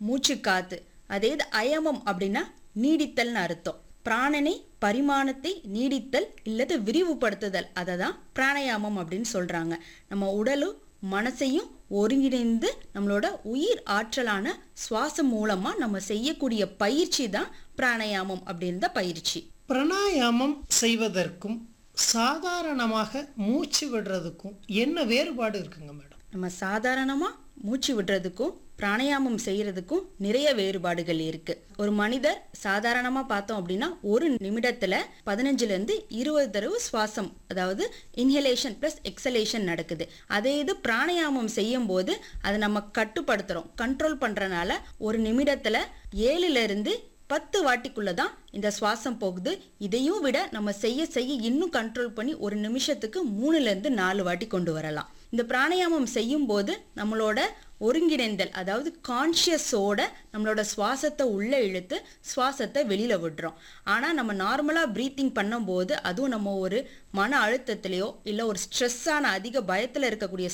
மூச்சு காத்து அதே இது அயமம் அப்படின்னா நீடித்தல்னு அர்த்தம் பிராணனை பரிமாணத்தை நீடித்தல் இல்லது விரிவுபடுத்துதல் அதை தான் பிராணாயாமம் அப்படின்னு சொல்றாங்க நம்ம உடலும் மனசையும் ஒருங்கிணைந்து நம்மளோட உயிர் ஆற்றலான சுவாசம் மூலமா நம்ம செய்யக்கூடிய பயிற்சி தான் பிராணாயாமம் அப்படின்ற பயிற்சி பிராணாயாமம் செய்வதற்கும் சாதாரணமாக மூச்சு விடுறதுக்கும் என்ன வேறுபாடு இருக்குங்க மேடம் நம்ம சாதாரணமா மூச்சு விடுறதுக்கும் பிராணாயாமம் செய்யறதுக்கும் நிறைய வேறுபாடுகள் இருக்கு ஒரு மனிதர் சாதாரணமா பார்த்தோம் அப்படின்னா ஒரு நிமிடத்துல பதினஞ்சுல இருந்து இருபது தடவை சுவாசம் அதாவது இன்ஹலேஷன் பிளஸ் எக்ஸலேஷன் நடக்குது அதே இது பிராணாயாமம் செய்யும் போது அதை நம்ம கட்டுப்படுத்துறோம் கண்ட்ரோல் பண்றனால ஒரு நிமிடத்துல ஏழுல இருந்து பத்து வாட்டிக்குள்ள தான் இந்த சுவாசம் போகுது இதையும் விட நம்ம செய்ய செய்ய இன்னும் கண்ட்ரோல் பண்ணி ஒரு நிமிஷத்துக்கு மூணுல இருந்து நாலு வாட்டி கொண்டு வரலாம் இந்த பிராணாயாமம் செய்யும் போது நம்மளோட ஒருங்கிணைந்தல் அதாவது கான்ஷியஸோட நம்மளோட சுவாசத்தை உள்ளே இழுத்து சுவாசத்தை வெளியில விடுறோம் ஆனா நம்ம நார்மலா ப்ரீத்திங் பண்ணும்போது அதுவும் நம்ம ஒரு மன அழுத்தத்திலேயோ இல்ல ஒரு ஸ்ட்ரெஸ்ஸான அதிக பயத்துல இருக்கக்கூடிய